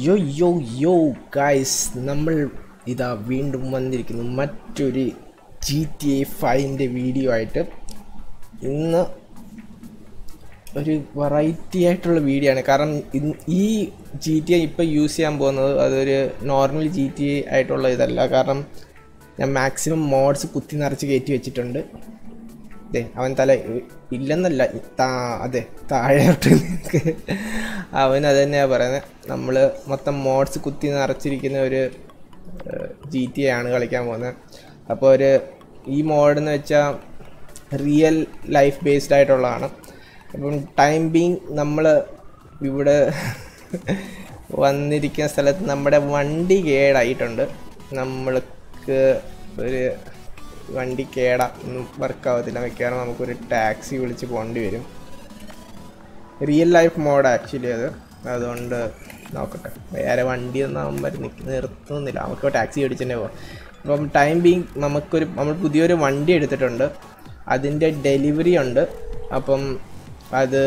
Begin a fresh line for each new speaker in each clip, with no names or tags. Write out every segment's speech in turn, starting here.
യോ യോ യോ ഗൈസ് നമ്മൾ ഇതാ വീണ്ടും വന്നിരിക്കുന്നു മറ്റൊരു ജി ടി എ ഫൈവിൻ്റെ വീഡിയോ ആയിട്ട് ഇന്ന് ഒരു വെറൈറ്റി ആയിട്ടുള്ള വീഡിയോ ആണ് കാരണം ഇന്ന് ഈ ജി ടി എ ഇപ്പോൾ യൂസ് ചെയ്യാൻ പോകുന്നത് അതൊരു നോർമൽ ജി ടി എ ആയിട്ടുള്ള ഇതല്ല കാരണം ഞാൻ മാക്സിമം മോഡ്സ് കുത്തി നിറച്ച് കയറ്റി വെച്ചിട്ടുണ്ട് അതെ അവൻ തല ഇല്ലെന്നല്ല താ അതെ താഴോട്ട് നിൽക്ക് അവൻ അത് തന്നെയാണ് പറയുന്നത് നമ്മൾ മൊത്തം മോഡ്സ് കുത്തി നിറച്ചിരിക്കുന്ന ഒരു ജി ടി എ ആണ് കളിക്കാൻ പോകുന്നത് അപ്പോൾ ഒരു ഈ മോഡ് എന്ന് വെച്ചാൽ റിയൽ ലൈഫ് ബേസ്ഡ് ആയിട്ടുള്ളതാണ് അപ്പം ടൈം ബീങ് നമ്മൾ ഇവിടെ വന്നിരിക്കുന്ന സ്ഥലത്ത് നമ്മുടെ വണ്ടി കേടായിട്ടുണ്ട് നമ്മൾക്ക് ഒരു വണ്ടി കേടാ ഒന്നും വർക്കാവത്തില്ല മിക്കവാറും നമുക്കൊരു ടാക്സി വിളിച്ച് പോകേണ്ടി വരും റിയൽ ലൈഫ് മോഡ് ആക്ച്വലി അത് അതുകൊണ്ട് നോക്കട്ടെ വേറെ വണ്ടി ഒന്നും ആകുമ്പോൾ നിർത്തുന്നില്ല നമുക്ക് ടാക്സി മേടിച്ച് തന്നെ പോകാം അപ്പം ടൈം ബീങ് നമുക്കൊരു നമ്മൾ പുതിയൊരു വണ്ടി എടുത്തിട്ടുണ്ട് അതിൻ്റെ ഡെലിവറി ഉണ്ട് അപ്പം അത്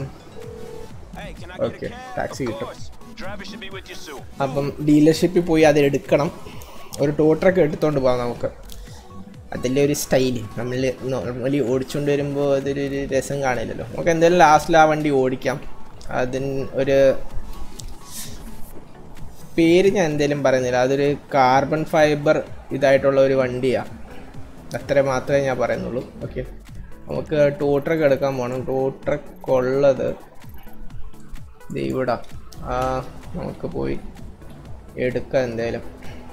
ഓക്കെ ടാക്സി കിട്ടും
Driver should be with you soon.
അപ്പം ഡീലർഷിപ്പിൽ പോയി അത് എടുക്കണം ഒരു ടോട്ടറൊക്കെ എടുത്തോണ്ട് പോകാം നമുക്ക് അതിൻ്റെ ഒരു സ്റ്റൈല് നമ്മൾ നോർമലി ഓടിച്ചുകൊണ്ട് വരുമ്പോൾ അതൊരു ഒരു രസം കാണില്ലല്ലോ നമുക്ക് എന്തായാലും ലാസ്റ്റിൽ ആ വണ്ടി ഓടിക്കാം അതിന് ഒരു പേര് ഞാൻ എന്തായാലും പറയുന്നില്ല അതൊരു കാർബൺ ഫൈബർ ഇതായിട്ടുള്ള ഒരു വണ്ടിയാണ് അത്ര മാത്രമേ ഞാൻ പറയുന്നുള്ളൂ ഓക്കെ നമുക്ക് ടോ ട്രക്ക് എടുക്കാൻ പോകണം ടോ ട്രക്ക് ഉള്ളത് ദേ ഇവിടെ ആ നമുക്ക് പോയി എടുക്കാം എന്തായാലും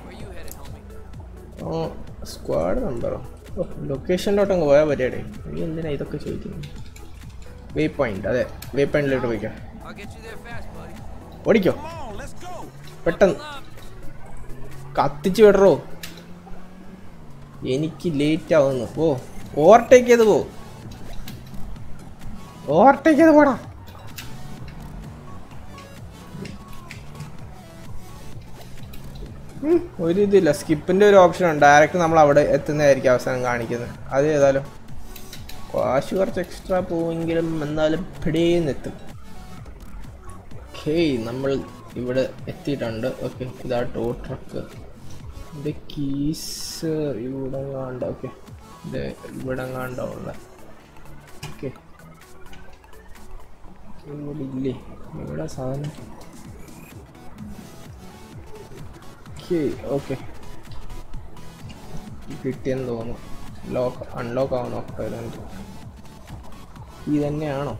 ഓ സ്ക്വാഡ് നമ്പറോ ഓ ലൊക്കേഷനിലോട്ട് അങ്ങ് പോയാൽ പരിപാടി നീ എന്തിനാ ഇതൊക്കെ ചോദിക്കുന്നത് വേ പോയിന്റ് അതെ വേ പോയിന്റിലോട്ട് പോയിക്കോ
I'll get you there fast, buddy.
ഓടിക്കോ പെട്ടെന്ന് കത്തിച്ച് വിടറോ എനിക്ക് ലേറ്റ് ആവുന്നു ഓ ഓവർടേക്ക് ചെയ്ത് പോ ഓവർടേക്ക് ചെയ്ത് പോടാ ഉം, ഒരു ഇതില്ല സ്കിപ്പിന്റെ ഒരു ഓപ്ഷൻ ഉണ്ട് ഡയറക്റ്റ് നമ്മൾ അവിടെ എത്തുന്നതായിരിക്കും അവസാനം കാണിക്കുന്നത് അത് ഏതായാലും കാശ് കുറച്ച് എക്സ്ട്രാ പോവെങ്കിലും എന്നാലും പിടിയെന്ന് എത്തും ഓക്കേ നമ്മൾ ഇവിടെ എത്തിയിട്ടുണ്ട് ഓക്കെ ഇതാ ടോ ട്രക്ക് ഇത് കീസ് ഇവിടെ കാണ്ട ഓക്കെ ഇത് ഇവിടെ കാണ്ടുള്ള ഓക്കെ ഇവിടെ ഇല്ലേ ഇവിടെ സാധനം ഓക്കെ ഓക്കെ കിട്ടിയെന്ന് തോന്നുന്നു ലോക്ക് അൺലോക്ക് ആവാൻ നോക്കട്ടെ ഇതെന്ത് ഈ തന്നെയാണോ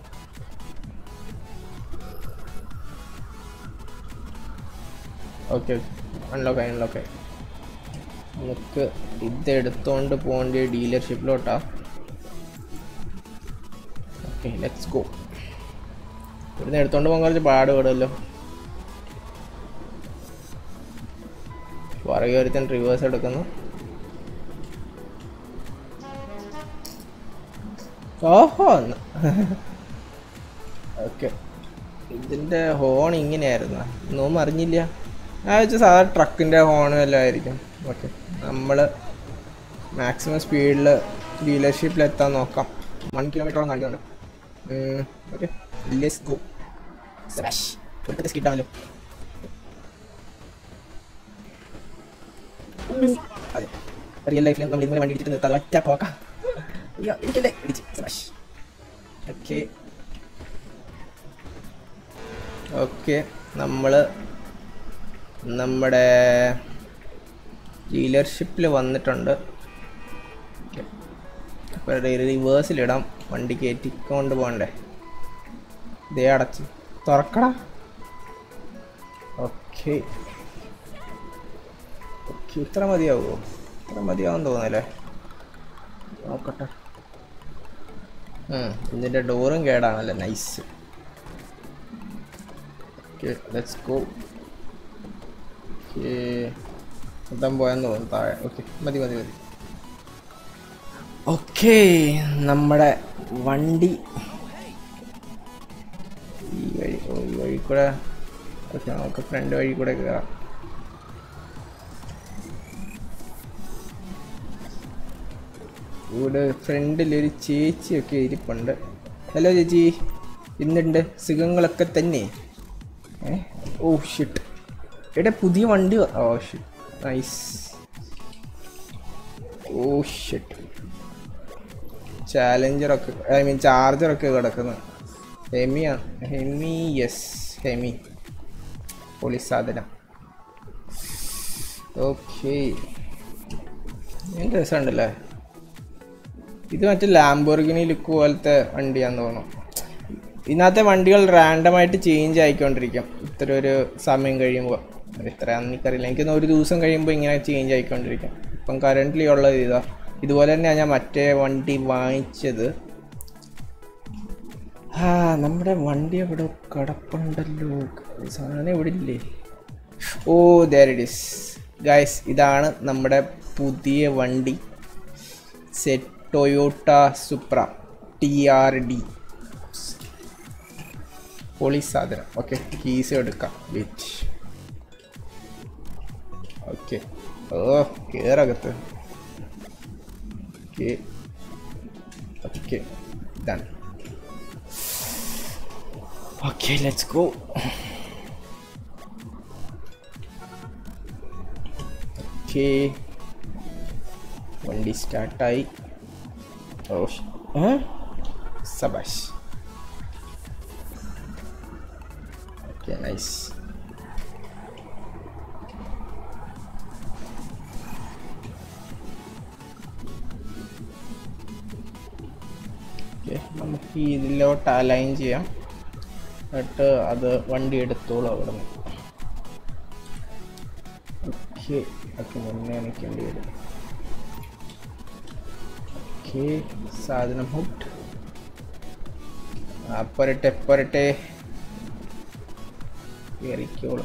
ഓക്കെ അൺലോക്ക് ആയി അൺലോക്ക് ആയി നമുക്ക് ഇത് എടുത്തോണ്ട് പോകേണ്ട ഡീലർഷിപ്പിലോട്ടാ ഓക്കെ ലെറ്റ്സ് ഗോ ഇവിടുന്ന് എടുത്തോണ്ട് പോകാൻ കുറച്ച് പാട് പെടുമല്ലോ പുറകെ ഒരുത്തൻ റിവേഴ്സ് എടുക്കുന്നു ഓഹോ ഓക്കെ ഇതിൻ്റെ ഹോൺ ഇങ്ങനെയായിരുന്നു ഒന്നും അറിഞ്ഞില്ല ഞാൻ വെച്ചാൽ സാധാരണ ട്രക്കിൻ്റെ ഹോൺ വല്ലതും ആയിരിക്കും ഓക്കെ നമ്മൾ മാക്സിമം സ്പീഡിൽ ഡീലർഷിപ്പിൽ എത്താൻ നോക്കാം വൺ കിലോമീറ്ററോളം കാണിക്കുന്നുണ്ട് ഓക്കെ ലെസ് ഗോ ഒരു സ്കിട്ടാണല്ലോ അതെ റിയൽ ലൈഫിൽ നമ്മൾ ഇങ്ങനെ വണ്ടി ഇടിച്ചിട്ട് നിർത്താതെ ഒറ്റ പോക്കാം അയ്യോ ഇടിക്കല്ലേ ഇടിച്ച് സ്മാഷ് ഓക്കെ ഓക്കെ നമ്മൾ നമ്മുടെ ഡീലർഷിപ്പിൽ വന്നിട്ടുണ്ട് അപ്പോൾ റിവേഴ്സിലിടാം വണ്ടി കയറ്റിക്കൊണ്ട് പോകണ്ടേ ഇതേ അടച്ച് തുറക്കടാ ഓക്കെ ഓക്കെ ഇത്ര മതിയാവുമോ ഇത്ര മതിയാവും തോന്നുന്നല്ലേ നോക്കട്ടെ ഉം, ഇതിൻ്റെ ഡോറും കേടാണല്ലേ nice okay let's go okay മൊത്തം പോയെന്ന് തോന്നുന്നു താഴെ ഓക്കെ മതി മതി മതി ഓക്കെ നമ്മുടെ വണ്ടി ഈ വഴി ഓ ഈ വഴി കൂടെ ഓക്കെ നമുക്ക് ഫ്രണ്ട് വഴി കൂടെ കയറാം ഇവിടെ ഫ്രണ്ടിൽ ഒരു ചേച്ചിയൊക്കെ ഇരിപ്പുണ്ട് ഹലോ ചേച്ചി ഇന്നുണ്ട് സുഖങ്ങളൊക്കെ തന്നെ ഏ ഓ ഷിട്ട് എടാ പുതിയ വണ്ടി വ- ഓ നൈസ് ഓ ഷിറ്റ് ചാലഞ്ചറൊക്കെ ഐ മീൻ ചാർജറൊക്കെ കിടക്കുന്നു ഹെമിയാ ഹെമി യെസ് ഹെമി പോലീസ് സാധനം ഓക്കെ എന്ത് രസമുണ്ടല്ലേ ഇത് മറ്റേ ലാംബോർഗിനി ലുക്ക് പോലത്തെ വണ്ടിയാന്ന് തോന്നുന്നു ഇതിനകത്തെ വണ്ടികൾ റാൻഡമായിട്ട് ചേഞ്ച് ആയിക്കൊണ്ടിരിക്കും ഇത്ര ഒരു സമയം കഴിയുമ്പോൾ എത്രയാണെന്ന് എനിക്കറിയില്ല എനിക്കൊന്ന് ഒരു ദിവസം കഴിയുമ്പോൾ ഇങ്ങനെ ചേഞ്ച് ആയിക്കൊണ്ടിരിക്കും ഇപ്പം കറൻ്റ്ലി ഉള്ളത് ഇതാ ഇതുപോലെ തന്നെയാണ് ഞാൻ മറ്റേ വണ്ടി വാങ്ങിച്ചത് ആ നമ്മുടെ വണ്ടി അവിടെ കിടപ്പുണ്ടല്ലോ സാധനം ഇവിടെ ഇല്ലേ ഓ ദർ ഇറ്റ് ഇസ് ഗൈസ് ഇതാണ് നമ്മുടെ പുതിയ വണ്ടി set Toyota Supra T R D police സാധനം ഓക്കെ കീസ് എടുക്കാം വെയിറ്റ് ഓക്കെ ഓ കേറകത്ത് okay okay done okay let's go okay വണ്ടി സ്റ്റാർട്ടായി ഓ സബാഷ് ഓക്കെ നൈസ് ഓക്കെ നമുക്ക് ഇതിലോട്ട് അലൈൻ ചെയ്യാം എന്നിട്ട് അത് വണ്ടി എടുത്തോളൂ അവിടെ നിന്ന് ഓക്കെ ഓക്കെ മുന്നേ നിൽക്കേണ്ടി വരും ഓക്കെ സാധനം ഹുട്ട് ആ പോരട്ടെ പോരട്ടെ കയറിക്കോളൂ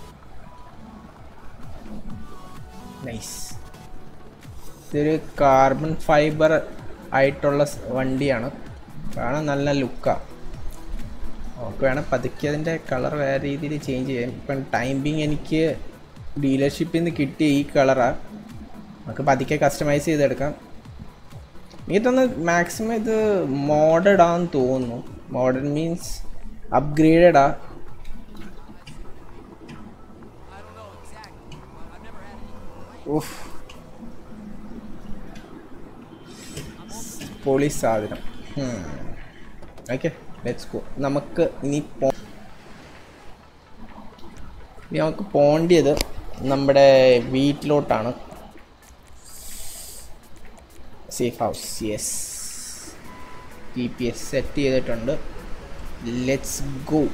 നൈസ് ഇതൊരു കാർബൺ ഫൈബർ ആയിട്ടുള്ള സ് വണ്ടിയാണ് കാണാൻ നല്ല ലുക്കാണ് നമുക്ക് വേണം പതുക്കെ അതിൻ്റെ കളർ വേറെ രീതിയിൽ ചേഞ്ച് ചെയ്യാം ഇപ്പം ടൈമിങ് എനിക്ക് ഡീലർഷിപ്പിൽ നിന്ന് കിട്ടിയ ഈ കളറാണ് നമുക്ക് പതുക്കെ കസ്റ്റമൈസ് ചെയ്തെടുക്കാം ഇതൊന്ന് മാക്സിമം ഇത് മോഡഡ് ആണെന്ന് തോന്നുന്നു മോഡേൺ മീൻസ് അപ്ഗ്രേഡഡ് ആ ഉഫ് പോലീസ് സാധനം ഓക്കെ ലെറ്റ്സ് ഗോ നമുക്ക് ഇനി പോ ഇനി നമുക്ക് പോകേണ്ടത് നമ്മുടെ വീട്ടിലോട്ടാണ് safe house yes G P S set ചെയ്തിട്ടുണ്ട് ലെറ്റ്സ് ഗോ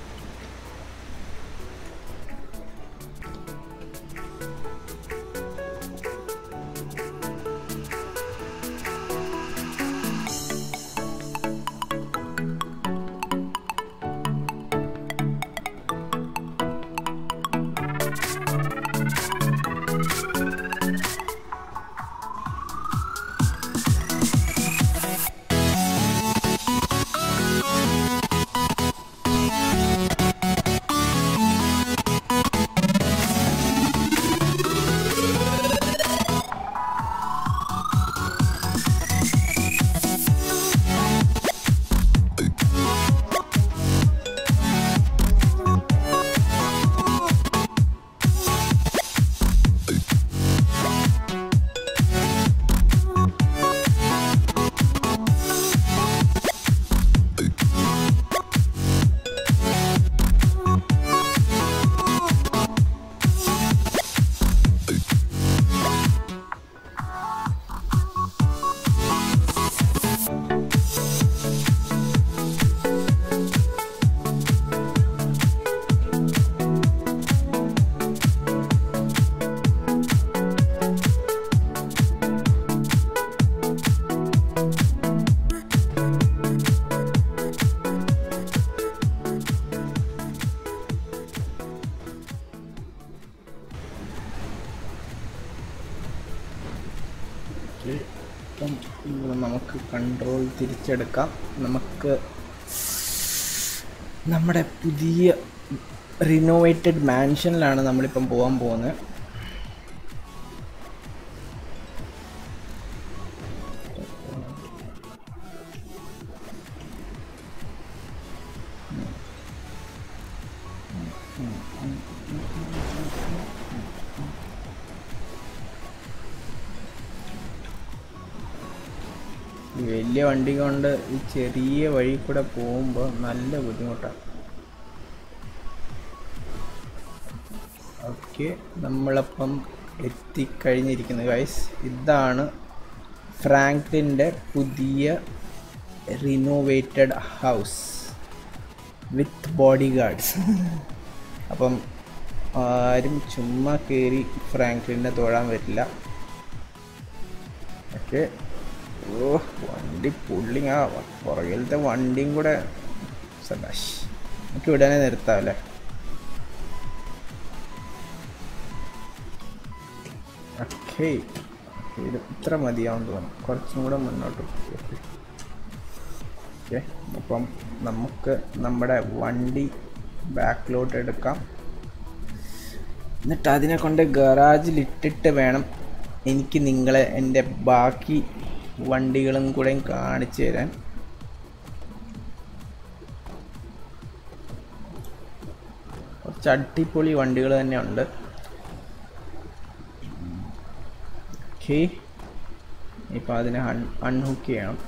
ഇപ്പം ഇവിടെ നമുക്ക് കൺട്രോൾ തിരിച്ചെടുക്കാം നമുക്ക് നമ്മുടെ പുതിയ റിനോവേറ്റഡ് മാൻഷനിലാണ് നമ്മളിപ്പം പോകാൻ പോകുന്നത്
വലിയ വണ്ടി കൊണ്ട് ഈ ചെറിയ വഴി കൂടെ പോകുമ്പോൾ നല്ല ബുദ്ധിമുട്ടാണ് ഓക്കെ നമ്മളപ്പം എത്തിക്കഴിഞ്ഞിരിക്കുന്നു ഗൈസ് ഇതാണ് ഫ്രാങ്ക്ലിൻ്റെ പുതിയ renovated house with bodyguards അപ്പം ആരും ചുമ്മാ കയറി ഫ്രാങ്ക്ലിനെ തൊഴാൻ പറ്റില്ല ഓക്കെ ഓ വണ്ടി പുള്ളിങ് ആ പുറകിലത്തെ വണ്ടിയും കൂടെ സബാഷ് നമുക്ക് ഉടനെ നിർത്താം അല്ലേ ഓക്കെ ഇത് ഇത്ര മതിയാവും തോന്നുന്നു കുറച്ചും കൂടെ മുന്നോട്ട് ഓക്കെ അപ്പം നമുക്ക് നമ്മുടെ വണ്ടി ബാക്കിലോട്ട് എടുക്കാം എന്നിട്ട് അതിനെ കൊണ്ട് ഗറാജിൽ ഇട്ടിട്ട് വേണം എനിക്ക് നിങ്ങളെ എൻ്റെ ബാക്കി വണ്ടികളും കൂടെ കാണിച്ചു തരാൻ കുറച്ച് അടിപൊളി വണ്ടികൾ തന്നെ ഉണ്ട് ഓക്കെ ഇപ്പം അതിനെ അൺ അൺഹുക്ക് ചെയ്യണം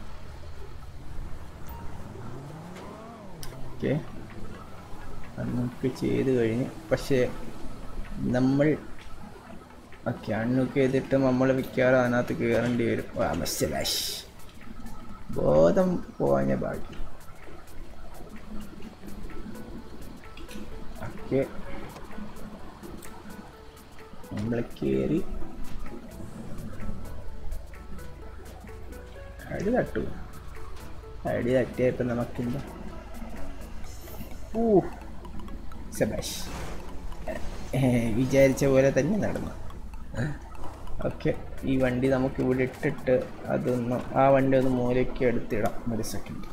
ഓക്കെ അൺഹുക്ക് ചെയ്ത് കഴിഞ്ഞ് പക്ഷേ നമ്മൾ ഓക്കെ അൺഹുക്ക് ചെയ്തിട്ട് നമ്മൾ മിക്കവാറും അതിനകത്ത് കയറേണ്ടി വരും ആ മനസ്സിലാഷ് ബോധം പോവാഞ്ഞ ബാക്കി ഓക്കെ നമ്മൾ കയറി അടി തട്ടു അടി തട്ടിയപ്പോൾ നമുക്കെന്താ ഊ സബാഷ് വിചാരിച്ച പോലെ തന്നെ നടന്നു ഓക്കെ ഈ വണ്ടി നമുക്ക് ഇവിടെ ഇട്ടിട്ട് അതൊന്ന് ആ വണ്ടി ഒന്ന് മൂലയ്ക്ക് എടുത്തിടാം ഒരു സെക്കൻഡ്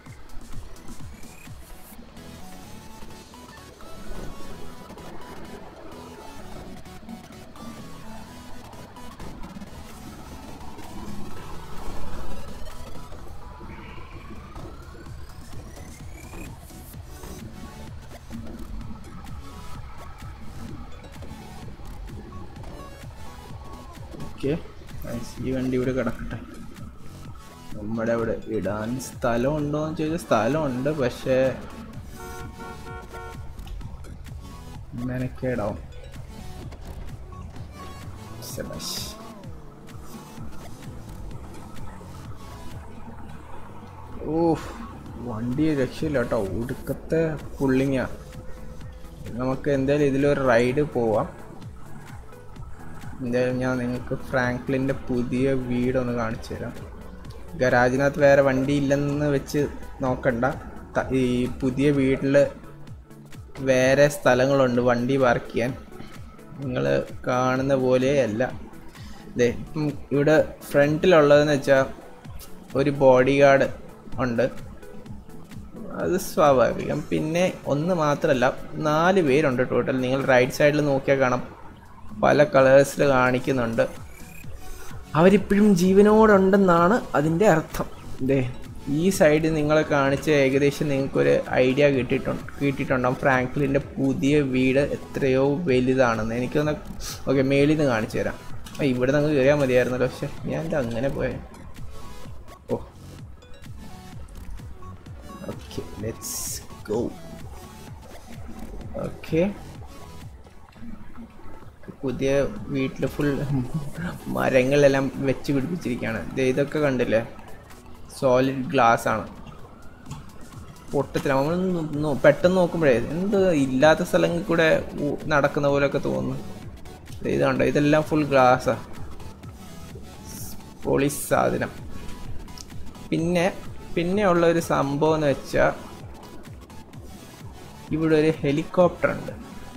ഓക്കെ ഈ വണ്ടി ഇവിടെ കിടക്കട്ടെ നമ്മുടെ അവിടെ ഇടാൻ സ്ഥലം ഉണ്ടോ എന്ന് ചോദിച്ചാൽ സ്ഥലമുണ്ട് പക്ഷേ മെനക്കേടാവും ശബാഷ് ഓ വണ്ടി രക്ഷയില്ല കേട്ടോ ഒടുക്കത്തെ പുള്ളിങ്ങാ നമുക്ക് എന്തായാലും ഇതിലൊരു റൈഡ് പോവാം എന്തായാലും ഞാൻ നിങ്ങൾക്ക് ഫ്രാങ്ക്ലിൻ്റെ പുതിയ വീടൊന്ന് കാണിച്ചു തരാം ഗരാജിനകത്ത് വേറെ വണ്ടി ഇല്ലെന്ന് വെച്ച് നോക്കണ്ട ത- ഈ പുതിയ വീട്ടിൽ വേറെ സ്ഥലങ്ങളുണ്ട് വണ്ടി പാർക്ക് ചെയ്യാൻ നിങ്ങൾ കാണുന്ന പോലെയല്ല ദേ ഇപ്പം ഇവിടെ ഫ്രണ്ടിലുള്ളതെന്ന് വെച്ചാൽ ഒരു ബോഡി ഗാർഡ് ഉണ്ട് അത് സ്വാഭാവികം പിന്നെ ഒന്ന് മാത്രമല്ല നാല് പേരുണ്ട് ടോട്ടൽ നിങ്ങൾ റൈറ്റ് സൈഡിൽ നോക്കിയാൽ കാണാം പല കളേഴ്സിൽ കാണിക്കുന്നുണ്ട് അവരിപ്പോഴും ജീവനോടുണ്ടെന്നാണ് അതിൻ്റെ അർത്ഥം ദേ ഈ സൈഡ് നിങ്ങളെ കാണിച്ച ഏകദേശം നിങ്ങൾക്കൊരു ഐഡിയ കിട്ടിയിട്ടുണ്ട് കിട്ടിയിട്ടുണ്ടാവും ഫ്രാങ്ക്ലിൻ്റെ പുതിയ വീട് എത്രയോ വലുതാണെന്ന് എനിക്കൊന്ന് ഓക്കെ മേളിൽ നിന്ന് കാണിച്ചു തരാം ആ ഇവിടെ നിന്ന് കയറിയാൽ മതിയായിരുന്നല്ലോ പക്ഷെ ഞാൻ എന്താ അങ്ങനെ പോയെ ഓ ഓക്കെ ലെറ്റ്സ് ഗോ ഓക്കെ പുതിയ വീട്ടിൽ ഫുൾ മരങ്ങളെല്ലാം വെച്ച് പിടിപ്പിച്ചിരിക്കുകയാണ് ദേ ഇതൊക്കെ കണ്ടില്ലേ സോളിഡ് ഗ്ലാസ് ആണ് പൊട്ടത്തില്ല നമ്മൾ നോ- പെട്ടെന്ന് നോക്കുമ്പോഴേ എന്ത് ഇല്ലാത്ത സ്ഥലങ്ങളിൽ കൂടെ ഊ- നടക്കുന്ന പോലെയൊക്കെ തോന്നുന്നു ദേ ഇത് കണ്ടോ ഇതെല്ലാം ഫുൾ ഗ്ലാസ്സാ പൊളി സാധനം പിന്നെ പിന്നെ ഉള്ള ഒരു സംഭവം എന്ന് വെച്ചാൽ ഇവിടെ ഒരു ഹെലികോപ്റ്റർ ഉണ്ട്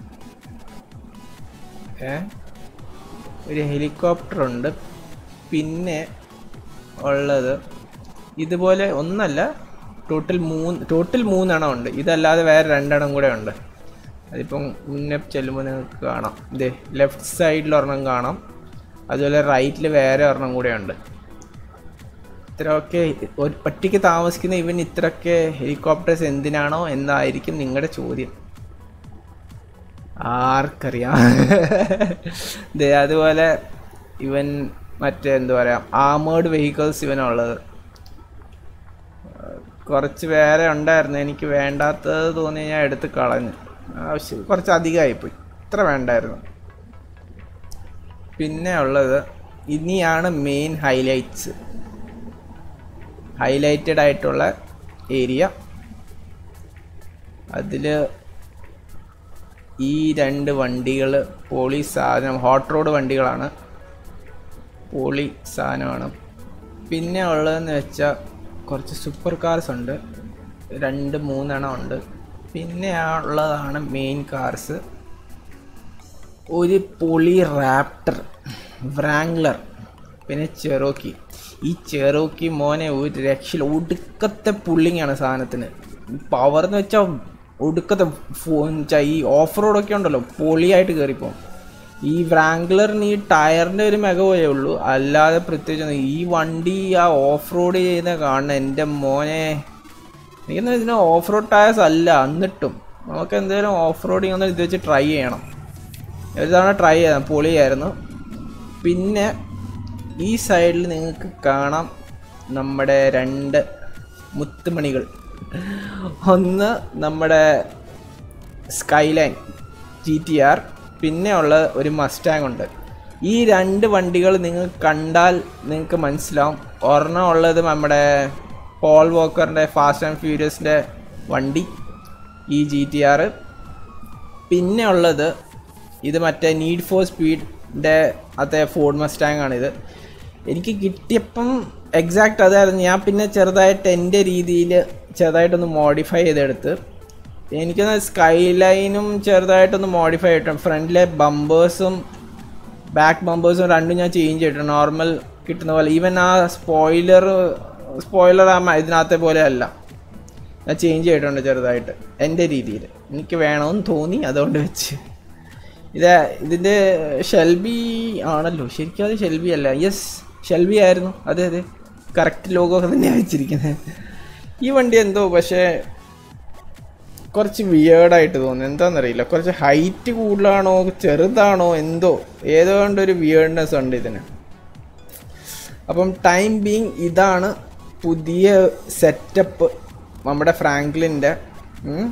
ഏ ഒരു ഹെലികോപ്റ്റർ ഉണ്ട് പിന്നെ ഉള്ളത് ഇതുപോലെ ഒന്നല്ല ടോട്ടൽ മൂന്ന് ടോട്ടൽ മൂന്നെണ്ണം ഉണ്ട് ഇതല്ലാതെ വേറെ രണ്ടെണ്ണം കൂടെ ഉണ്ട് അതിപ്പം മുന്നേ ചെല്ലുമ്പോൾ നിങ്ങൾക്ക് കാണാം ഇതേ ലെഫ്റ്റ് സൈഡിൽ ഒരെണ്ണം കാണാം അതുപോലെ റൈറ്റിൽ വേറെ ഒരെണ്ണം കൂടെ ഉണ്ട് ഇത്രയൊക്കെ ഒരു ഒറ്റയ്ക്ക് താമസിക്കുന്ന ഇവൻ ഇത്രയൊക്കെ ഹെലികോപ്റ്റേഴ്സ് എന്തിനാണോ എന്നായിരിക്കും നിങ്ങളുടെ ചോദ്യം ആർക്കറിയാം ദേ അതുപോലെ ഇവൻ മറ്റേ എന്താ പറയുക ആമേർഡ് വെഹിക്കിൾസ് ഇവനുള്ളത് കുറച്ച് വേറെ ഉണ്ടായിരുന്നു എനിക്ക് വേണ്ടാത്തത് തോന്നി ഞാൻ എടുത്ത് കളഞ്ഞു ആവശ്യം കുറച്ച് അധികമായിപ്പോയി ഇത്ര വേണ്ടായിരുന്നു പിന്നെ ഉള്ളത് ഇനിയാണ് മെയിൻ ഹൈലൈറ്റ്സ് ഹൈലൈറ്റഡ് ആയിട്ടുള്ള ഏരിയ അതിൽ ഈ രണ്ട് വണ്ടികൾ പോളി സാധനം ഹോട്ട് റോഡ് വണ്ടികളാണ് പോളി സാധനമാണ് പിന്നെ ഉള്ളതെന്ന് വെച്ചാൽ കുറച്ച് സൂപ്പർ കാർസ് ഉണ്ട് രണ്ട് മൂന്നെണ്ണം ഉണ്ട് പിന്നെ ഉള്ളതാണ് മെയിൻ കാർസ് ഒരു പൊളി റാപ്റ്റർ വ്രാങ്ലർ പിന്നെ ചെറോക്കി ഈ ചെറോക്കി മോനെ ഒരു രക്ഷയിൽ ഒടുക്കത്തെ പുള്ളിങ്ങാണ് സാധനത്തിന് പവർ എന്ന് വെച്ചാൽ ഒടുക്കത്തെ ഫോ- ച്ചാ ഈ ഓഫ് റോഡൊക്കെ ഉണ്ടല്ലോ പൊളിയായിട്ട് കയറിപ്പോവും ഈ വ്രാങ്ക്ലറിന് ഈ ടയറിൻ്റെ ഒരു മികവേ ഉള്ളൂ അല്ലാതെ പ്രത്യേകിച്ച് ഒന്നും- ഈ വണ്ടി ആ ഓഫ് റോഡ് ചെയ്യുന്ന കാണുന്ന എൻ്റെ മോനെ എനിക്കെന്താ ഇതിന് ഓഫ് റോഡ് ടയേഴ്സ് അല്ല എന്നിട്ടും നമുക്ക് എന്തെങ്കിലും ഓഫ് റോഡിങ് ഒന്ന് ഇത് വെച്ച് ട്രൈ ചെയ്യണം ഒരു തവണ ട്രൈ ചെയ്താൽ പൊളിയായിരുന്നു പിന്നെ ഈ സൈഡിൽ നിങ്ങൾക്ക് കാണാം നമ്മുടെ രണ്ട് മുത്തുമണികൾ ഒന്ന് നമ്മുടെ സ്കൈലൈൻ ജി ടി ആർ പിന്നെ ഉള്ള ഒരു മസ്റ്റാങ് ഉണ്ട് ഈ രണ്ട് വണ്ടികൾ നിങ്ങൾ കണ്ടാൽ നിങ്ങൾക്ക് മനസ്സിലാവും ഒരെണ്ണം ഉള്ളത് നമ്മുടെ പോൾ വോക്കറിൻ്റെ ഫാസ്റ്റ് ആൻഡ് ഫ്യൂരിയസിൻ്റെ വണ്ടി ഈ ജി ടി ആർ പിന്നെ ഉള്ളത് ഇത് മറ്റേ നീഡ് ഫോർ സ്പീഡിൻ്റെ അത്തെ ഫോർഡ് മസ്റ്റാങ് ആണിത് എനിക്ക് കിട്ടിയപ്പം എക്സാക്റ്റ് അതായിരുന്നു ഞാൻ പിന്നെ ചെറുതായിട്ട് എൻ്റെ രീതിയിൽ ചെറുതായിട്ടൊന്ന് മോഡിഫൈ ചെയ്തെടുത്ത് എനിക്കൊന്ന് സ്കൈ ലൈനും ചെറുതായിട്ടൊന്ന് മോഡിഫൈ ചെയ്തിട്ടുണ്ട് ഫ്രണ്ടിലെ ബമ്പേഴ്സും ബാക്ക് ബമ്പേഴ്സും രണ്ടും ഞാൻ ചേഞ്ച് ചെയ്തിട്ടുണ്ട് നോർമൽ കിട്ടുന്ന പോലെ ഈവൻ ആ സ്പോയിലർ സ്പോയിലർ ആ മ- ഇതിനകത്തെ പോലെ അല്ല ഞാൻ ചേഞ്ച് ചെയ്തിട്ടുണ്ട് ചെറുതായിട്ട് എൻ്റെ രീതിയിൽ എനിക്ക് വേണമെന്ന് തോന്നി അതുകൊണ്ട് വെച്ച് ഇത് ഇതിൻ്റെ ഷെൽബി ആണല്ലോ ശരിക്കും അത് ഷെൽബി അല്ല യെസ് ഷെൽബി ആയിരുന്നു അതെ അതെ കറക്റ്റ് ലോഗോ ഒക്കെ തന്നെയാണ് വെച്ചിരിക്കുന്നത് ഈ വണ്ടി എന്തോ പക്ഷേ കുറച്ച് വിയേർഡായിട്ട് തോന്നുന്നു എന്താണെന്നറിയില്ല കുറച്ച് ഹൈറ്റ് കൂടുതലാണോ ചെറുതാണോ എന്തോ ഏതോ കൊണ്ടൊരു വിയേർഡ്നെസ് ഉണ്ട് ഇതിന് അപ്പം ടൈം ബീങ് ഇതാണ് പുതിയ സെറ്റപ്പ് നമ്മുടെ ഫ്രാങ്ക്ലിൻ്റെ ഉം.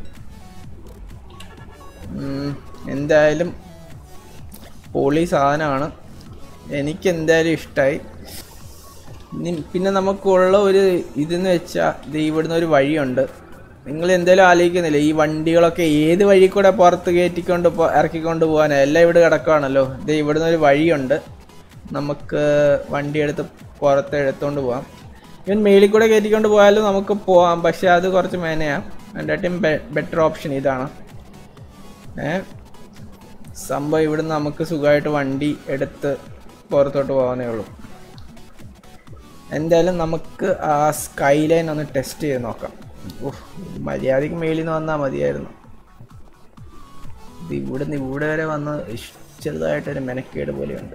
ഉം, എന്തായാലും പൊളി സാധനമാണ് എനിക്ക് എന്തായാലും ഇഷ്ടമായി പിന്നെ നമുക്കുള്ള ഒരു ഇതെന്ന് വെച്ചാൽ ഇത് ഇവിടുന്ന് ഒരു വഴിയുണ്ട് നിങ്ങൾ എന്തായാലും ആലോചിക്കുന്നില്ല ഈ വണ്ടികളൊക്കെ ഏത് വഴി കൂടെ പുറത്ത് കയറ്റിക്കൊണ്ട് പോ ഇറക്കിക്കൊണ്ട് പോകാനാ എല്ലാം ഇവിടെ കിടക്കുകയാണല്ലോ ഇത് ഇവിടുന്ന് ഒരു വഴിയുണ്ട് നമുക്ക് വണ്ടി എടുത്ത് പുറത്ത് എടുത്തുകൊണ്ട് പോകാം ഇവൻ മേളിൽ കൂടെ കയറ്റിക്കൊണ്ട് പോയാലും നമുക്ക് പോവാം പക്ഷെ അത് കുറച്ച് മേനയാണ് എൻ്റെ ഏറ്റവും ബെറ്റർ ഓപ്ഷൻ ഇതാണ് ഏ സംഭവം ഇവിടുന്ന് നമുക്ക് സുഖമായിട്ട് വണ്ടി എടുത്ത് പുറത്തോട്ട് പോകാനേ ഉള്ളൂ എന്തായാലും നമുക്ക് ആ സ്കൈ ലൈൻ ഒന്ന് ടെസ്റ്റ് ചെയ്ത് നോക്കാം ഉഫ്, മര്യാദയ്ക്ക് മേളിൽ നിന്ന് വന്നാൽ മതിയായിരുന്നു ഇത് ഇവിടുന്ന് ഇവിടെ വരെ വന്ന് ഇഷ്- ചെറുതായിട്ടൊരു മെനക്കേട് പോലെയുണ്ട്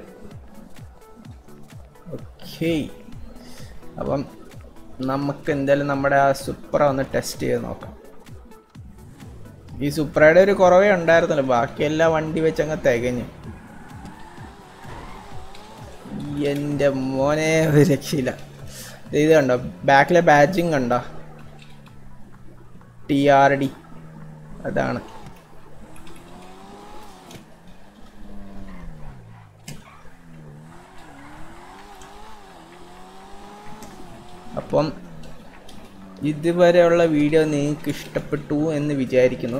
ഓക്കേ അപ്പം നമുക്ക് എന്തായാലും നമ്മുടെ ആ സുപ്ര ഒന്ന് ടെസ്റ്റ് ചെയ്ത് നോക്കാം ഈ സുപ്രയുടെ ഒരു കുറവേ ഉണ്ടായിരുന്നല്ലോ ബാക്കി എല്ലാ വണ്ടി വെച്ച് അങ്ങ് തികഞ്ഞു എൻ്റെ മോനെ ഒരു രക്ഷയില്ല ദേ ഇത് കണ്ടോ ബാക്കിലെ ബാഡ്ജിങ് കണ്ടോ ടി ആർ ഡി അതാണ് അപ്പം ഇതുവരെയുള്ള വീഡിയോ നിങ്ങൾക്ക് ഇഷ്ടപ്പെട്ടു എന്ന് വിചാരിക്കുന്നു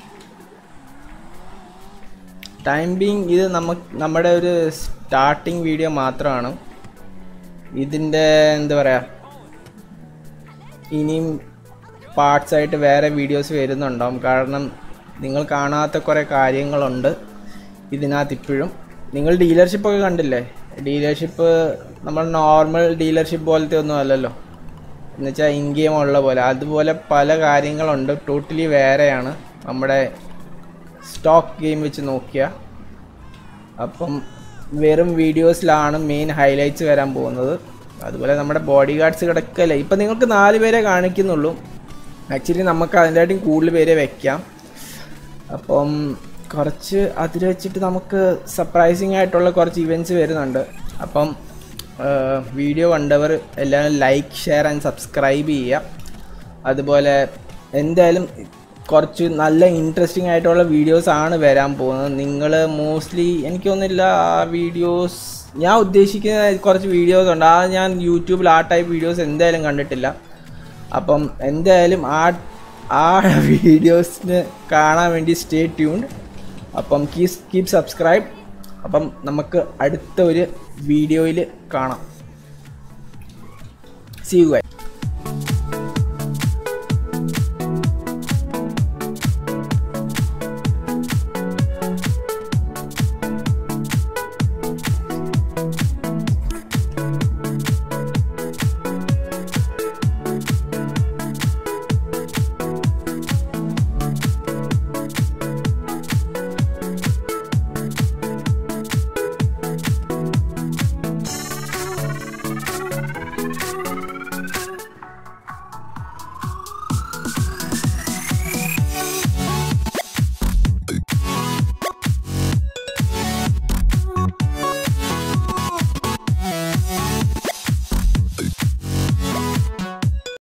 ടൈം ബീങ് ഇത് നമുക്ക് നമ്മുടെ ഒരു സ്റ്റാർട്ടിങ് വീഡിയോ മാത്രമാണ് ഇതിൻ്റെ എന്താ പറയുക ഇനിയും പാർട്സ് ആയിട്ട് വേറെ വീഡിയോസ് വരുന്നുണ്ടാവും കാരണം നിങ്ങൾ കാണാത്ത കുറേ കാര്യങ്ങളുണ്ട് ഇതിനകത്ത് ഇപ്പോഴും നിങ്ങൾ ഡീലർഷിപ്പൊക്കെ കണ്ടില്ലേ ഡീലർഷിപ്പ് നമ്മൾ നോർമൽ ഡീലർഷിപ്പ് പോലത്തെ ഒന്നും അല്ലല്ലോ എന്നുവെച്ചാൽ ഇൻ ഗെയിം ഉള്ള പോലെ അതുപോലെ പല കാര്യങ്ങളുണ്ട് ടോട്ടലി വേറെയാണ് നമ്മുടെ സ്റ്റോക്ക് ഗെയിം വെച്ച് നോക്കിയാൽ അപ്പം വെറും വീഡിയോസിലാണ് മെയിൻ ഹൈലൈറ്റ്സ് വരാൻ പോകുന്നത് അതുപോലെ നമ്മുടെ ബോഡി ഗാർഡ്സ് കിടക്കല്ലേ ഇപ്പം നിങ്ങൾക്ക് നാല് പേരെ കാണിക്കുന്നുള്ളൂ ആക്ച്വലി നമുക്ക് അതിൻ്റെയായിട്ടും കൂടുതൽ പേരെ വെക്കാം അപ്പം കുറച്ച് അതിൽ വെച്ചിട്ട് നമുക്ക് സർപ്രൈസിങ് ആയിട്ടുള്ള കുറച്ച് ഇവൻറ്റ്സ് വരുന്നുണ്ട് അപ്പം വീഡിയോ കണ്ടവർ എല്ലാവരും ലൈക്ക് ഷെയർ ആൻഡ് സബ്സ്ക്രൈബ് ചെയ്യുക അതുപോലെ എന്തായാലും കുറച്ച് നല്ല ഇൻട്രസ്റ്റിംഗ് ആയിട്ടുള്ള വീഡിയോസ് ആണ് വരാൻ പോകുന്നത് നിങ്ങൾ മോസ്റ്റ്ലി എനിക്കൊന്നുമില്ല ആ വീഡിയോസ് ഞാൻ ഉദ്ദേശിക്കുന്ന കുറച്ച് വീഡിയോസ് ഉണ്ട് ആ ഞാൻ യൂട്യൂബിൽ ആ ടൈപ്പ് വീഡിയോസ് എന്തായാലും കണ്ടിട്ടില്ല അപ്പം എന്തായാലും ആ ആ വീഡിയോസിന് കാണാൻ വേണ്ടി സ്റ്റേ ട്യൂൺഡ് അപ്പം കീപ് കീപ് സബ്സ്ക്രൈബ് അപ്പം നമുക്ക് അടുത്ത ഒരു വീഡിയോയിൽ കാണാം സി യു